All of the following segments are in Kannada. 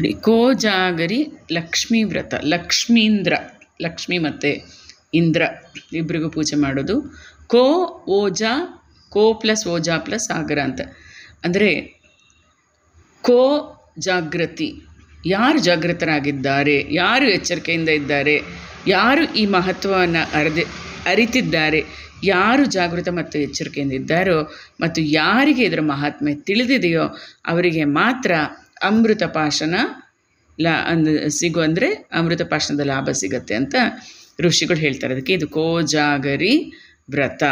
ನೋಡಿ ಕೋಜಾಗರಿ ಲಕ್ಷ್ಮೀ ವ್ರತ ಲಕ್ಷ್ಮೀಂದ್ರ ಲಕ್ಷ್ಮಿ ಮತ್ತು ಇಂದ್ರ ಇಬ್ಬರಿಗೂ ಪೂಜೆ ಮಾಡೋದು ಕೋ ಓಜಾ ಕೋ ಪ್ಲಸ್ ಓಜಾ ಪ್ಲಸ್ ಆಗರ ಅಂತ ಅಂದರೆ ಕೋ ಜಾಗೃತಿ ಯಾರು ಜಾಗೃತರಾಗಿದ್ದಾರೆ ಯಾರು ಎಚ್ಚರಿಕೆಯಿಂದ ಇದ್ದಾರೆ ಯಾರು ಈ ಮಹತ್ವವನ್ನು ಅರಿದೆ ಅರಿತಿದ್ದಾರೆ ಯಾರು ಜಾಗೃತ ಮತ್ತು ಎಚ್ಚರಿಕೆಯಿಂದ ಇದ್ದಾರೋ ಮತ್ತು ಯಾರಿಗೆ ಇದರ ಮಹಾತ್ಮೆ ತಿಳಿದಿದೆಯೋ ಅವರಿಗೆ ಮಾತ್ರ ಅಮೃತ ಪಾಶನ ಲಾ ಅಂದ್ ಸಿಗು ಅಂದರೆ ಅಮೃತ ಪಾಶನದ ಲಾಭ ಸಿಗತ್ತೆ ಅಂತ ಋಷಿಗಳು ಹೇಳ್ತಾರೆ ಅದಕ್ಕೆ ಇದು ಕೋಜಾಗರಿ ವ್ರತ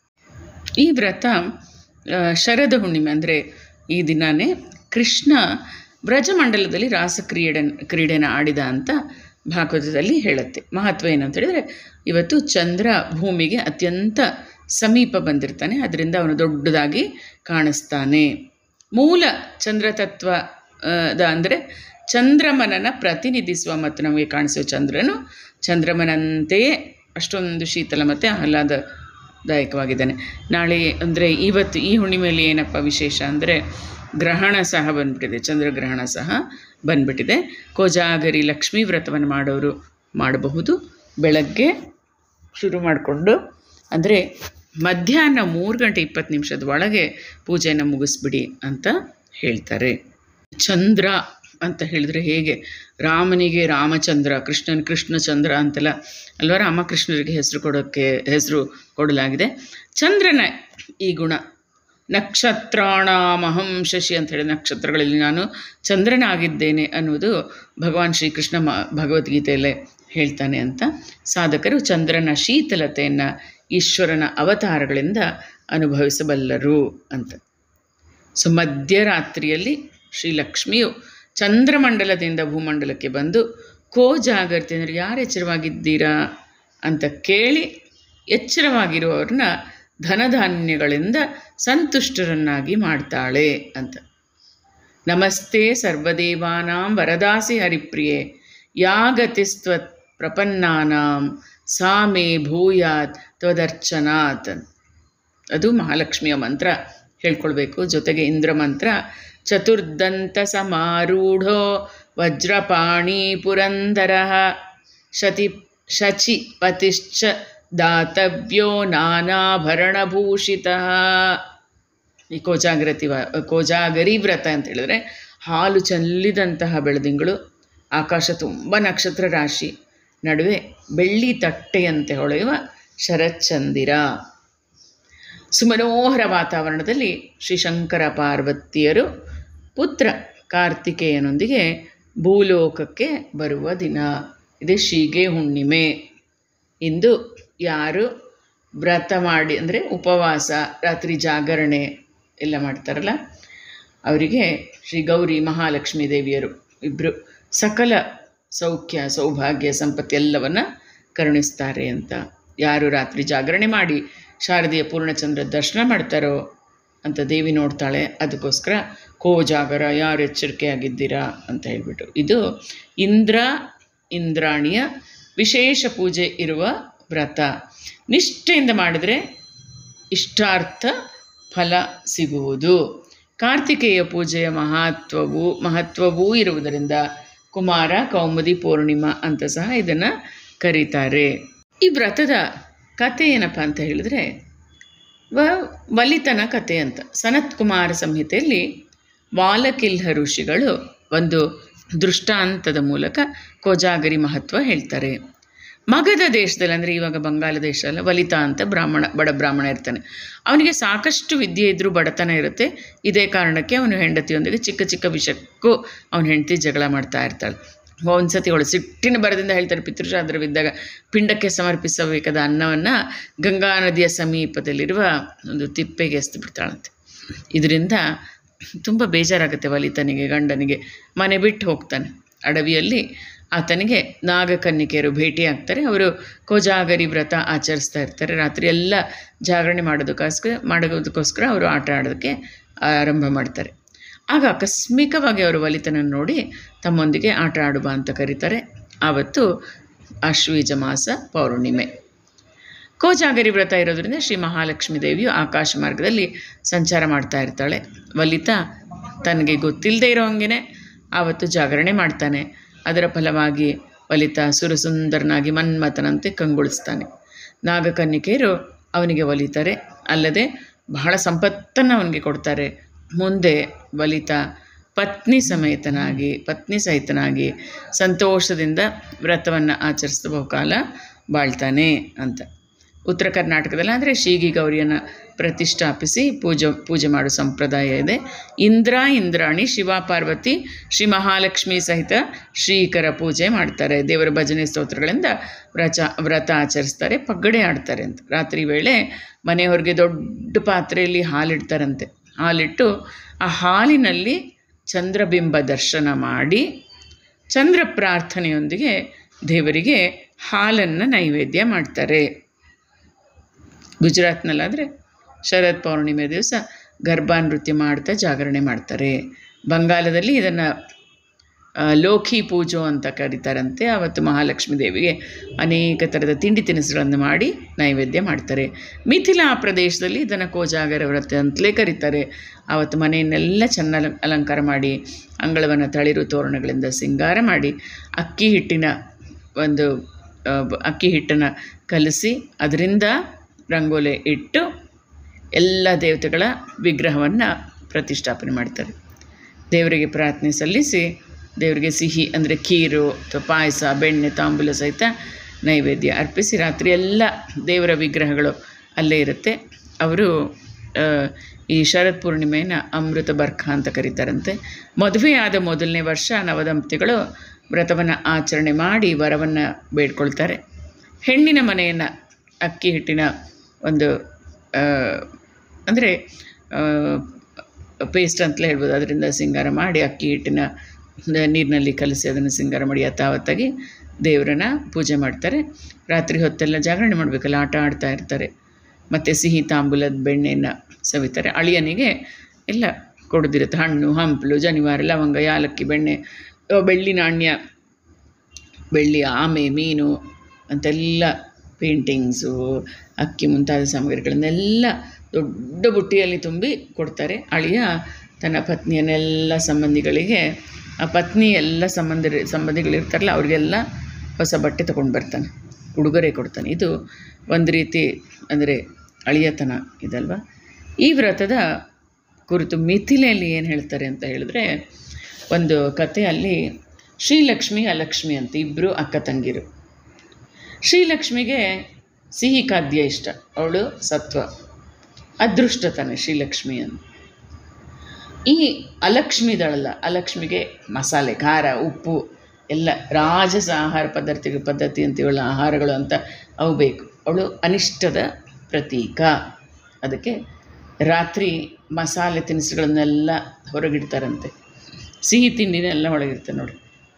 ಈ ವ್ರತ ಆ, ಶರದ ಹುಣ್ಣಿಮೆ ಅಂದರೆ ಈ ದಿನವೇ ಕೃಷ್ಣ ಬ್ರಜಮಂಡಲದಲ್ಲಿ ರಾಸಕ್ರೀಡೆ ಕ್ರೀಡೆನ ಆಡಿದ ಅಂತ ಭಾಗವತದಲ್ಲಿ ಹೇಳುತ್ತೆ ಮಹತ್ವ ಏನು ಅಂತ ಹೇಳಿದರೆ ಇವತ್ತು ಚಂದ್ರ ಭೂಮಿಗೆ ಅತ್ಯಂತ ಸಮೀಪ ಬಂದಿರ್ತಾನೆ ಅದರಿಂದ ಅವನು ದೊಡ್ಡದಾಗಿ ಕಾಣಿಸ್ತಾನೆ ಮೂಲ ಚಂದ್ರತತ್ವ ಆ, ದ ಅಂದರೆ ಚಂದ್ರಮನನ ಪ್ರತಿನಿಧಿಸುವ ಮತ್ತು ನಮಗೆ ಕಾಣಿಸುವ ಚಂದ್ರನು ಚಂದ್ರಮನಂತೆಯೇ ಅಷ್ಟೊಂದು ಶೀತಲ ಮತ್ತು ಆಹ್ಲಾದದಾಯಕವಾಗಿದ್ದಾನೆ ನಾಳೆ ಅಂದರೆ ಇವತ್ತು ಈ ಹುಣ್ಣಿಮೆಯಲ್ಲಿ ಏನಪ್ಪ ವಿಶೇಷ ಅಂದರೆ ಗ್ರಹಣ ಸಹ ಬಂದ್ಬಿಟ್ಟಿದೆ ಚಂದ್ರಗ್ರಹಣ ಸಹ ಬಂದ್ಬಿಟ್ಟಿದೆ ಕೋಜಾಗರಿ ಲಕ್ಷ್ಮೀ ವ್ರತವನ್ನು ಮಾಡೋರು ಮಾಡಬಹುದು ಬೆಳಗ್ಗೆ ಶುರು ಮಾಡಿಕೊಂಡು ಅಂದರೆ ಮಧ್ಯಾಹ್ನ ಮೂರು ಗಂಟೆ ಇಪ್ಪತ್ತು ನಿಮಿಷದ ಒಳಗೆ ಪೂಜೆಯನ್ನು ಮುಗಿಸ್ಬಿಡಿ ಅಂತ ಹೇಳ್ತಾರೆ ಚಂದ್ರ ಅಂತ ಹೇಳಿದ್ರೆ ಹೇಗೆ ರಾಮನಿಗೆ ರಾಮಚಂದ್ರ ಕೃಷ್ಣನ್ ಕೃಷ್ಣಚಂದ್ರ ಅಂತೆಲ್ಲ ಅಲ್ವಾ ರಾಮಕೃಷ್ಣರಿಗೆ ಹೆಸರು ಕೊಡೋಕ್ಕೆ ಹೆಸರು ಕೊಡಲಾಗಿದೆ ಚಂದ್ರನ ಈ ಗುಣ ನಕ್ಷತ್ರಾಣಾಮಹಂ ಶಶಿ ಅಂತ ಹೇಳಿ ನಕ್ಷತ್ರಗಳಲ್ಲಿ ನಾನು ಚಂದ್ರನಾಗಿದ್ದೇನೆ ಅನ್ನೋದು ಭಗವಾನ್ ಶ್ರೀಕೃಷ್ಣ ಮ ಭಗವದ್ಗೀತೆಯಲ್ಲೇ ಹೇಳ್ತಾನೆ ಅಂತ ಸಾಧಕರು ಚಂದ್ರನ ಶೀತಲತೆಯನ್ನು ಈಶ್ವರನ ಅವತಾರಗಳಿಂದ ಅನುಭವಿಸಬಲ್ಲರು ಅಂತ ಸೊ ಮಧ್ಯರಾತ್ರಿಯಲ್ಲಿ ಶ್ರೀ ಲಕ್ಷ್ಮಿಯು ಚಂದ್ರಮಂಡಲದಿಂದ ಭೂಮಂಡಲಕ್ಕೆ ಬಂದು ಕೋ ಜಾಗೃತಿ ಅಂದರೆ ಯಾರು ಎಚ್ಚರವಾಗಿದ್ದೀರಾ ಅಂತ ಕೇಳಿ ಎಚ್ಚರವಾಗಿರುವವ್ರನ್ನ ಧನಧಾನ್ಯಗಳಿಂದ ಸಂತುಷ್ಟರನ್ನಾಗಿ ಮಾಡ್ತಾಳೆ ಅಂತ ನಮಸ್ತೆ ಸರ್ವದೇವಾನಾಂ ವರದಾಸಿ ಹರಿಪ್ರಿಯೆ ಯಾಗತಿಸ್ತ್ವ ಪ್ರಪನ್ನಾನಾಂ ಸಾ ಮೇ ಭೂಯಾತ್ ತ್ವದರ್ಚನಾತ್ ಅದು ಮಹಾಲಕ್ಷ್ಮಿಯ ಮಂತ್ರ ಹೇಳ್ಕೊಳ್ಬೇಕು ಜೊತೆಗೆ ಇಂದ್ರ ಮಂತ್ರ ಚತುರ್ದಂತ ಸಮಾರೂಢೋ ವಜ್ರಪಾಣಿ ಪುರಂದರ ಶತಿ ಶಚಿ ಪತಿಶ್ಚ ದಾತವ್ಯೋ ನಾನಾಭರಣಭೂಷಿತ ಈ ಕೋಜಾಗ್ರತಿ ವ ಕೋಜಾಗರಿ ವ್ರತ ಅಂತ ಹೇಳಿದ್ರೆ ಹಾಲು ಚೆಲ್ಲಿದಂತಹ ಬೆಳದಿಂಗಳು ಆಕಾಶ ತುಂಬ ನಕ್ಷತ್ರ ರಾಶಿ ನಡುವೆ ಬೆಳ್ಳಿ ತಟ್ಟೆಯಂತೆ ಹೊಳೆಯುವ ಶರಚ್ಚಂದಿರ ಸುಮನೋಹರ ವಾತಾವರಣದಲ್ಲಿ ಶ್ರೀ ಶಂಕರ ಪಾರ್ವತಿಯರು ಪುತ್ರ ಕಾರ್ತಿಕೇಯನೊಂದಿಗೆ ಭೂಲೋಕಕ್ಕೆ ಬರುವ ದಿನ ಇದೇ ಶೀಗೆ ಹುಣ್ಣಿಮೆ ಇಂದು ಯಾರು ವ್ರತ ಮಾಡಿ ಅಂದರೆ ಉಪವಾಸ ರಾತ್ರಿ ಜಾಗರಣೆ ಎಲ್ಲ ಮಾಡ್ತಾರಲ್ಲ ಅವರಿಗೆ ಶ್ರೀ ಗೌರಿ ಮಹಾಲಕ್ಷ್ಮೀ ದೇವಿಯರು ಇಬ್ಬರು ಸಕಲ ಸೌಖ್ಯ ಸೌಭಾಗ್ಯ ಸಂಪತ್ತು ಎಲ್ಲವನ್ನು ಕರುಣಿಸ್ತಾರೆ ಅಂತ ಯಾರು ರಾತ್ರಿ ಜಾಗರಣೆ ಮಾಡಿ ಶಾರದೀಯ ಪೂರ್ಣಚಂದ್ರ ದರ್ಶನ ಮಾಡ್ತಾರೋ ಅಂತ ದೇವಿ ನೋಡ್ತಾಳೆ ಅದಕ್ಕೋಸ್ಕರ ಕೋಜಾಗರ ಯಾರು ಎಚ್ಚರಿಕೆಯಾಗಿದ್ದೀರಾ ಅಂತ ಹೇಳ್ಬಿಟ್ಟು ಇದು ಇಂದ್ರ ಇಂದ್ರಾಣಿಯ ವಿಶೇಷ ಪೂಜೆ ಇರುವ ವ್ರತ ನಿಷ್ಠೆಯಿಂದ ಮಾಡಿದರೆ ಇಷ್ಟಾರ್ಥ ಫಲ ಸಿಗುವುದು ಕಾರ್ತಿಕೇಯ ಪೂಜೆಯ ಮಹತ್ವವು ಮಹತ್ವವೂ ಇರುವುದರಿಂದ ಕುಮಾರ ಕೌಮುದಿ ಪೂರ್ಣಿಮಾ ಅಂತ ಸಹ ಇದನ್ನು ಕರೀತಾರೆ ಈ ವ್ರತದ ಕತೆ ಏನಪ್ಪ ಅಂತ ಹೇಳಿದ್ರೆ ವ ವಲಿತನ ಕತೆ ಅಂತ ಸನತ್ ಕುಮಾರ ಸಂಹಿತೆಯಲ್ಲಿ ವಾಲಕಿಲ್ಹ ಋಷಿಗಳು ಒಂದು ದೃಷ್ಟಾಂತದ ಮೂಲಕ ಕೋಜಾಗರಿ ಮಹತ್ವ ಹೇಳ್ತಾರೆ ಮಗಧ ದೇಶದಲ್ಲಿ ಅಂದರೆ ಇವಾಗ ಬಂಗಾಳ ದೇಶ ಅಲ್ಲ ವಲಿತ ಅಂತ ಬ್ರಾಹ್ಮಣ ಬಡ ಬ್ರಾಹ್ಮಣ ಇರ್ತಾನೆ ಅವನಿಗೆ ಸಾಕಷ್ಟು ವಿದ್ಯೆ ಇದ್ದರೂ ಬಡತನ ಇರುತ್ತೆ ಇದೇ ಕಾರಣಕ್ಕೆ ಅವನು ಹೆಂಡತಿಯೊಂದಿಗೆ ಚಿಕ್ಕ ಚಿಕ್ಕ ವಿಷಯಕ್ಕೂ ಅವನ ಹೆಂಡತಿ ಜಗಳ ಮಾಡ್ತಾ ಇರ್ತಾಳೆ ಒಂದ್ಸತಿ ಅವಳು ಸಿಟ್ಟಿನ ಬರದಿಂದ ಹೇಳ್ತಾರೆ ಪಿತೃಶ್ರಾದ್ರವಿದ್ದಾಗ ಪಿಂಡಕ್ಕೆ ಸಮರ್ಪಿಸಬೇಕಾದ ಅನ್ನವನ್ನು ಗಂಗಾ ನದಿಯ ಸಮೀಪದಲ್ಲಿರುವ ಒಂದು ತಿಪ್ಪೆಗೆ ಎಸ್ದು ಬಿಡ್ತಾಳಂತೆ ಇದರಿಂದ ತುಂಬ ಬೇಜಾರಾಗುತ್ತೆ ವಲಿತನಿಗೆ ಗಂಡನಿಗೆ ಮನೆ ಬಿಟ್ಟು ಹೋಗ್ತಾನೆ ಅಡವಿಯಲ್ಲಿ ಆತನಿಗೆ ನಾಗಕನ್ನಿಕೆಯರು ಭೇಟಿಯಾಗ್ತಾರೆ ಅವರು ಕೋಜಾಗರಿ ವ್ರತ ಆಚರಿಸ್ತಾ ಇರ್ತಾರೆ ರಾತ್ರಿ ಎಲ್ಲ ಜಾಗರಣೆ ಮಾಡೋದಕ್ಕೋಸ್ಕರ ಮಾಡೋದಕ್ಕೋಸ್ಕರ ಅವರು ಆಟ ಆಡೋದಕ್ಕೆ ಆರಂಭ ಮಾಡ್ತಾರೆ ಆಗ ಆಕಸ್ಮಿಕವಾಗಿ ಅವರು ವಲಿತನನ್ನು ನೋಡಿ ತಮ್ಮೊಂದಿಗೆ ಆಟ ಆಡುವ ಅಂತ ಕರೀತಾರೆ ಆವತ್ತು ಆಶ್ವೀಜ ಮಾಸ ಪೌರ್ಣಿಮೆ ಕೋಜಾಗರಿ ವ್ರತ ಇರೋದ್ರಿಂದ ಶ್ರೀ ಮಹಾಲಕ್ಷ್ಮೀ ದೇವಿಯು ಆಕಾಶ ಮಾರ್ಗದಲ್ಲಿ ಸಂಚಾರ ಮಾಡ್ತಾ ಇರ್ತಾಳೆ ವಲಿತ ತನಗೆ ಗೊತ್ತಿಲ್ಲದೆ ಇರೋ ಹಂಗೆ ಆವತ್ತು ಜಾಗರಣೆ ಮಾಡ್ತಾನೆ ಅದರ ಫಲವಾಗಿ ಒಲಿತ ಸುರಸುಂದರನಾಗಿ ಮನ್ಮಥನಂತೆ ಕಂಗೊಳಿಸ್ತಾನೆ ನಾಗಕನ್ನಿಕೆಯರು ಅವನಿಗೆ ಒಲಿತಾರೆ ಅಲ್ಲದೆ ಬಹಳ ಸಂಪತ್ತನ್ನು ಅವನಿಗೆ ಕೊಡ್ತಾರೆ ಮುಂದೆ ಒಲಿತ ಪತ್ನಿ ಸಮೇತನಾಗಿ ಪತ್ನಿ ಸಹಿತನಾಗಿ ಸಂತೋಷದಿಂದ ವ್ರತವನ್ನು ಆಚರಿಸಿದ ಬಹುಕಾಲ ಬಾಳ್ತಾನೆ ಅಂತ ಉತ್ತರ ಕರ್ನಾಟಕದಲ್ಲಿ ಅಂದರೆ ಶೀಗಿ ಗೌರಿಯನ್ನು ಪ್ರತಿಷ್ಠಾಪಿಸಿ ಪೂಜೆ ಪೂಜೆ ಮಾಡೋ ಸಂಪ್ರದಾಯ ಇದೆ ಇಂದ್ರ ಇಂದ್ರಾಣಿ ಶಿವ ಪಾರ್ವತಿ ಶ್ರೀ ಮಹಾಲಕ್ಷ್ಮಿ ಸಹಿತ ಶ್ರೀಕರ ಪೂಜೆ ಮಾಡ್ತಾರೆ ದೇವರ ಭಜನೆ ಸ್ತೋತ್ರಗಳಿಂದ ವ್ರಚ ವ್ರತ ಆಚರಿಸ್ತಾರೆ ಪಗ್ಗಡೆ ಆಡ್ತಾರೆ ಅಂತ ರಾತ್ರಿ ವೇಳೆ ಮನೆಯವ್ರಿಗೆ ದೊಡ್ಡ ಪಾತ್ರೆಯಲ್ಲಿ ಹಾಲಿಡ್ತಾರಂತೆ ಹಾಲಿಟ್ಟು ಆ ಹಾಲಿನಲ್ಲಿ ಚಂದ್ರಬಿಂಬ ದರ್ಶನ ಮಾಡಿ ಚಂದ್ರ ಪ್ರಾರ್ಥನೆಯೊಂದಿಗೆ ದೇವರಿಗೆ ಹಾಲನ್ನು ನೈವೇದ್ಯ ಮಾಡ್ತಾರೆ ಗುಜರಾತ್ನಲ್ಲಾದರೆ ಶರದ್ ಪೌರ್ಣಿಮೆ ದಿವಸ ಗರ್ಭಾ ನೃತ್ಯ ಮಾಡ್ತಾ ಜಾಗರಣೆ ಮಾಡ್ತಾರೆ ಬಂಗಾಲದಲ್ಲಿ ಇದನ್ನು ಲೋಕಿ ಪೂಜೋ ಅಂತ ಕರೀತಾರಂತೆ ಆವತ್ತು ಮಹಾಲಕ್ಷ್ಮೀ ದೇವಿಗೆ ಅನೇಕ ಥರದ ತಿಂಡಿ ತಿನಿಸುಗಳನ್ನು ಮಾಡಿ ನೈವೇದ್ಯ ಮಾಡ್ತಾರೆ ಮಿಥಿಲಾ ಪ್ರದೇಶದಲ್ಲಿ ಇದನ್ನು ಕೋಜಾಗರ ವ್ರತ ಅಂತಲೇ ಕರೀತಾರೆ ಆವತ್ತು ಮನೆಯನ್ನೆಲ್ಲ ಚೆನ್ನ ಅಲಂಕಾರ ಮಾಡಿ ಅಂಗಳವನ್ನು ತಳಿರು ತೋರಣಗಳಿಂದ ಸಿಂಗಾರ ಮಾಡಿ ಅಕ್ಕಿ ಹಿಟ್ಟಿನ ಒಂದು ಆ, ಅಕ್ಕಿ ಹಿಟ್ಟನ್ನು ಕಲಸಿ ಅದರಿಂದ ರಂಗೋಲೆ ಇಟ್ಟು ಎಲ್ಲ ದೇವತೆಗಳ ವಿಗ್ರಹವನ್ನು ಪ್ರತಿಷ್ಠಾಪನೆ ಮಾಡ್ತಾರೆ ದೇವರಿಗೆ ಪ್ರಾರ್ಥನೆ ಸಲ್ಲಿಸಿ ದೇವರಿಗೆ ಸಿಹಿ ಅಂದರೆ ಖೀರು ಅಥವಾ ಪಾಯಸ ಬೆಣ್ಣೆ ತಾಂಬೂಲ ಸಹಿತ ನೈವೇದ್ಯ ಅರ್ಪಿಸಿ ರಾತ್ರಿ ಎಲ್ಲ ದೇವರ ವಿಗ್ರಹಗಳು ಅಲ್ಲೇ ಇರುತ್ತೆ ಅವರು ಆ, ಈ ಶರತ್ ಪೂರ್ಣಿಮೆಯನ್ನು ಅಮೃತ ಬರ್ಖ ಅಂತ ಕರೀತಾರಂತೆ ಮದುವೆಯಾದ ಮೊದಲನೇ ವರ್ಷ ನವದಂಪತಿಗಳು ವ್ರತವನ್ನು ಆಚರಣೆ ಮಾಡಿ ವರವನ್ನು ಬೇಡ್ಕೊಳ್ತಾರೆ ಹೆಣ್ಣಿನ ಮನೆಯನ್ನು ಅಕ್ಕಿ ಹಿಟ್ಟಿನ ಒಂದು ಅಂದರೆ ಪೇಸ್ಟ್ ಅಂತಲೇ ಹೇಳ್ಬೋದು ಅದರಿಂದ ಸಿಂಗಾರ ಮಾಡಿ ಅಕ್ಕಿ ಹಿಟ್ಟಿನ ನೀರಿನಲ್ಲಿ ಕಲಸಿ ಅದನ್ನು ಸಿಂಗಾರ ಮಾಡಿ ಯಥಾವತ್ತಾಗಿ ದೇವರನ್ನ ಪೂಜೆ ಮಾಡ್ತಾರೆ ರಾತ್ರಿ ಹೊತ್ತೆಲ್ಲ ಜಾಗರಣೆ ಮಾಡಬೇಕಲ್ಲ ಆಟ ಆಡ್ತಾ ಇರ್ತಾರೆ ಮತ್ತು ಸಿಹಿ ತಾಂಬೂಲದ ಬೆಣ್ಣೆಯನ್ನು ಸವಿತಾರೆ ಅಳಿಯನಿಗೆ ಎಲ್ಲ ಕೊಡೋದಿರುತ್ತೆ ಹಣ್ಣು ಹಂಪಲು ಜನಿವಾರ ಲವಂಗ ಯಾಲಕ್ಕಿ ಬೆಣ್ಣೆ ಆ, ಬೆಳ್ಳಿ ನಾಣ್ಯ ಬೆಳ್ಳಿ ಆಮೆ ಮೀನು ಅಂತೆಲ್ಲ ಪೇಂಟಿಂಗ್ಸು ಅಕ್ಕಿ ಮುಂತಾದ ಸಾಮಗ್ರಿಗಳನ್ನೆಲ್ಲ ದೊಡ್ಡ ಬುಟ್ಟಿಯಲ್ಲಿ ತುಂಬಿ ಕೊಡ್ತಾರೆ ಅಳಿಯ ತನ್ನ ಪತ್ನಿಯನ್ನೆಲ್ಲ ಸಂಬಂಧಿಗಳಿಗೆ ಆ ಪತ್ನಿ ಎಲ್ಲ ಸಂಬಂಧ ಸಂಬಂಧಿಗಳಿರ್ತಾರಲ್ಲ ಅವ್ರಿಗೆಲ್ಲ ಹೊಸ ಬಟ್ಟೆ ತೊಗೊಂಡು ಬರ್ತಾನೆ ಉಡುಗೊರೆ ಕೊಡ್ತಾನೆ ಇದು ಒಂದು ರೀತಿ ಅಂದರೆ ಅಳಿಯತನ ಇದಲ್ವ ಈ ವ್ರತದ ಕುರಿತು ಮಿಥಿಲೆಯಲ್ಲಿ ಏನು ಹೇಳ್ತಾರೆ ಅಂತ ಹೇಳಿದ್ರೆ ಒಂದು ಕಥೆಯಲ್ಲಿ ಶ್ರೀಲಕ್ಷ್ಮಿ ಅಲಕ್ಷ್ಮಿ ಅಂತ ಇಬ್ಬರು ಅಕ್ಕ ತಂಗಿರು ಶ್ರೀಲಕ್ಷ್ಮಿಗೆ ಸಿಹಿ ಖಾದ್ಯ ಇಷ್ಟ ಅವಳು ಸತ್ವ ಅದೃಷ್ಟ ತಾನೆ ಶ್ರೀಲಕ್ಷ್ಮಿ ಅಂತ ಈ ಅಲಕ್ಷ್ಮಿದಳಲ್ಲ ಅಲಕ್ಷ್ಮಿಗೆ ಮಸಾಲೆ ಖಾರ ಉಪ್ಪು ಎಲ್ಲ ರಾಜಸ ಆಹಾರ ಪದಾರ್ಥ ಪದ್ಧತಿ ಅಂತ ಇವಳ ಆಹಾರಗಳು ಅಂತ ಅವು ಬೇಕು ಅವಳು ಅನಿಷ್ಟದ ಪ್ರತೀಕ ಅದಕ್ಕೆ ರಾತ್ರಿ ಮಸಾಲೆ ತಿನಿಸುಗಳನ್ನೆಲ್ಲ ಹೊರಗಿಡ್ತಾರಂತೆ ಸಿಹಿ ತಿಂಡಿನೆಲ್ಲ ಒಳಗಿರ್ತಾರೆ ನೋಡಿ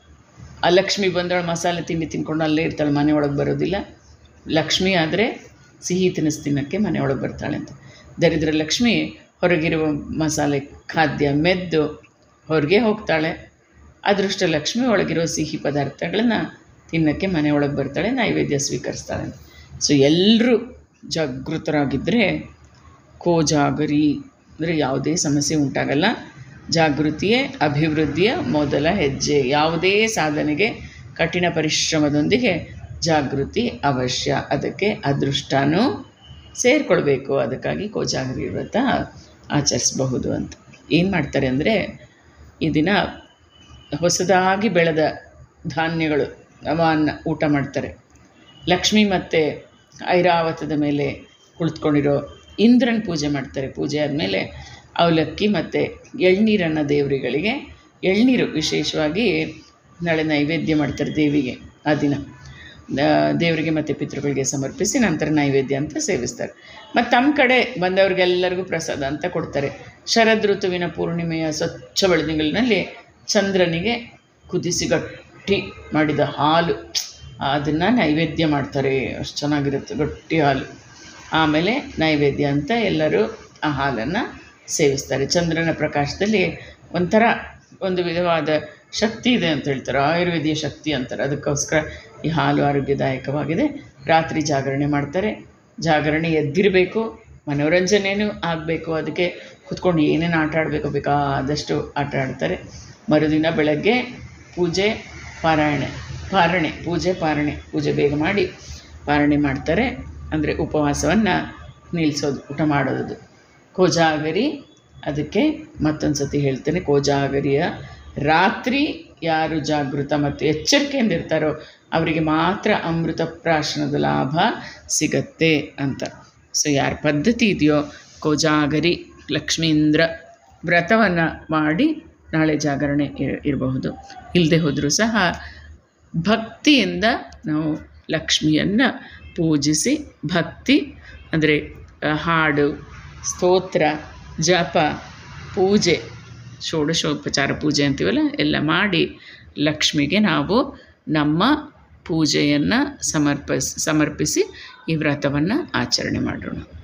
ಆ ಲಕ್ಷ್ಮಿ ಬಂದವಳು ಮಸಾಲೆ ತಿಂಡಿ ತಿನ್ಕೊಂಡು ಅಲ್ಲೇ ಇರ್ತಾಳೆ ಮನೆ ಒಳಗೆ ಬರೋದಿಲ್ಲ ಲಕ್ಷ್ಮಿ ಆದರೆ ಸಿಹಿ ತಿನಿಸು ತಿನ್ನೋಕ್ಕೆ ಮನೆ ಒಳಗೆ ಬರ್ತಾಳೆ ಅಂತ ದರಿದ್ರ ಲಕ್ಷ್ಮಿ ಹೊರಗಿರುವ ಮಸಾಲೆ ಖಾದ್ಯ ಮೆದ್ದು ಹೊರಗೆ ಹೋಗ್ತಾಳೆ ಅದೃಷ್ಟ ಲಕ್ಷ್ಮಿ ಒಳಗಿರೋ ಸಿಹಿ ಪದಾರ್ಥಗಳನ್ನು ತಿನ್ನೋಕ್ಕೆ ಮನೆ ಒಳಗೆ ಬರ್ತಾಳೆ ನೈವೇದ್ಯ ಸ್ವೀಕರಿಸ್ತಾಳೆ ಅಂತ ಸೊ ಎಲ್ಲರೂ ಜಾಗೃತರಾಗಿದ್ದರೆ ಕೋಜಾಗರಿ ಅಂದರೆ ಯಾವುದೇ ಸಮಸ್ಯೆ ಉಂಟಾಗಲ್ಲ ಜಾಗೃತಿಯೇ ಅಭಿವೃದ್ಧಿಯ ಮೊದಲ ಹೆಜ್ಜೆ ಯಾವುದೇ ಸಾಧನೆಗೆ ಕಠಿಣ ಪರಿಶ್ರಮದೊಂದಿಗೆ ಜಾಗೃತಿ ಅವಶ್ಯ ಅದಕ್ಕೆ ಅದೃಷ್ಟನೂ ಸೇರಿಕೊಳ್ಬೇಕು ಅದಕ್ಕಾಗಿ ಕೋಜಾಗರಿ ವ್ರತ ಆಚರಿಸಬಹುದು ಅಂತ ಏನು ಮಾಡ್ತಾರೆ ಅಂದರೆ ಈ ದಿನ ಹೊಸದಾಗಿ ಬೆಳೆದ ಧಾನ್ಯಗಳು ಅವನ್ನು ಊಟ ಮಾಡ್ತಾರೆ ಲಕ್ಷ್ಮಿ ಮತ್ತು ಐರಾವತದ ಮೇಲೆ ಕುಳಿತುಕೊಂಡಿರೋ ಇಂದ್ರನ ಪೂಜೆ ಮಾಡ್ತಾರೆ ಪೂಜೆ ಆದಮೇಲೆ ಅವಲಕ್ಕಿ ಮತ್ತು ಎಳ್ನೀರನ್ನು ದೇವರುಗಳಿಗೆ ಎಳ್ನೀರು ವಿಶೇಷವಾಗಿ ನಾಳೆ ನೈವೇದ್ಯ ಮಾಡ್ತಾರೆ ದೇವಿಗೆ ಆ ದಿನ ಆ, ದೇವರಿಗೆ ಮತ್ತು ಪಿತೃಗಳಿಗೆ ಸಮರ್ಪಿಸಿ ನಂತರ ನೈವೇದ್ಯ ಅಂತ ಸೇವಿಸ್ತಾರೆ ಮತ್ತು ತಮ್ಮ ಕಡೆ ಬಂದವ್ರಿಗೆಲ್ಲರಿಗೂ ಪ್ರಸಾದ ಅಂತ ಕೊಡ್ತಾರೆ ಶರದ್ ಋತುವಿನ ಪೂರ್ಣಿಮೆಯ ಸ್ವಚ್ಛ ಬೆಳದಿಂಗಳಿನಲ್ಲಿ ಚಂದ್ರನಿಗೆ ಕುದಿಸಿ ಗಟ್ಟಿ ಮಾಡಿದ ಹಾಲು ಅದನ್ನು ನೈವೇದ್ಯ ಮಾಡ್ತಾರೆ ಅಷ್ಟು ಚೆನ್ನಾಗಿರುತ್ತೆ ಗಟ್ಟಿ ಹಾಲು ಆಮೇಲೆ ನೈವೇದ್ಯ ಅಂತ ಎಲ್ಲರೂ ಆ ಹಾಲನ್ನು ಸೇವಿಸ್ತಾರೆ ಚಂದ್ರನ ಪ್ರಕಾಶದಲ್ಲಿ ಒಂಥರ ಒಂದು ವಿಧವಾದ ಶಕ್ತಿ ಇದೆ ಅಂತ ಹೇಳ್ತಾರೆ ಆಯುರ್ವೇದಿಯ ಶಕ್ತಿ ಅಂತಾರೆ ಅದಕ್ಕೋಸ್ಕರ ಈ ಹಾಲು ಆರೋಗ್ಯದಾಯಕವಾಗಿದೆ ರಾತ್ರಿ ಜಾಗರಣೆ ಮಾಡ್ತಾರೆ ಜಾಗರಣೆ ಎದ್ದಿರಬೇಕು ಮನೋರಂಜನೆಯೂ ಆಗಬೇಕು ಅದಕ್ಕೆ ಕುತ್ಕೊಂಡು ಏನೇನು ಆಟ ಆಡಬೇಕು ಬೇಕಾದಷ್ಟು ಆಟ ಆಡ್ತಾರೆ ಮರುದಿನ ಬೆಳಗ್ಗೆ ಪೂಜೆ ಪಾರಾಯಣೆ ಪಾರಣೆ ಪೂಜೆ ಪಾರಣೆ ಪೂಜೆ ಬೇಗ ಮಾಡಿ ಪಾರಣೆ ಮಾಡ್ತಾರೆ ಅಂದರೆ ಉಪವಾಸವನ್ನು ನಿಲ್ಲಿಸೋದು ಊಟ ಮಾಡೋದು ಕೋಜಾಗರಿ ಅದಕ್ಕೆ ಮತ್ತೊಂದು ಸತಿ ಹೇಳ್ತೇನೆ ಕೋಜಾಗರಿಯ ರಾತ್ರಿ ಯಾರು ಜಾಗೃತ ಮತ್ತು ಎಚ್ಚರಿಕೆಯಿಂದ ಇರ್ತಾರೋ ಅವರಿಗೆ ಮಾತ್ರ ಅಮೃತ ಪ್ರಾಶನದ ಲಾಭ ಸಿಗತ್ತೆ ಅಂತ ಸೊ ಯಾರ ಪದ್ಧತಿ ಇದೆಯೋ ಕೋಜಾಗರಿ ಲಕ್ಷ್ಮೀಂದ್ರ ವ್ರತವನ್ನು ಮಾಡಿ ನಾಳೆ ಜಾಗರಣೆ ಇರ- ಇರಬಹುದು ಇಲ್ಲದೆ ಹೋದರೂ ಸಹ ಭಕ್ತಿಯಿಂದ ನಾವು ಲಕ್ಷ್ಮಿಯನ್ನು ಪೂಜಿಸಿ ಭಕ್ತಿ ಅಂದರೆ ಆ, ಹಾಡು ಸ್ತೋತ್ರ ಜಪ ಪೂಜೆ ಷೋಡಶೋಪಚಾರ ಪೂಜೆ ಅಂತೀವಲ್ಲ ಎಲ್ಲ ಮಾಡಿ ಲಕ್ಷ್ಮಿಗೆ ನಾವು ನಮ್ಮ ಪೂಜೆಯನ್ನು ಸಮರ್ಪಿಸ್ ಸಮರ್ಪಿಸಿ ಈ ವ್ರತವನ್ನು ಆಚರಣೆ ಮಾಡೋಣ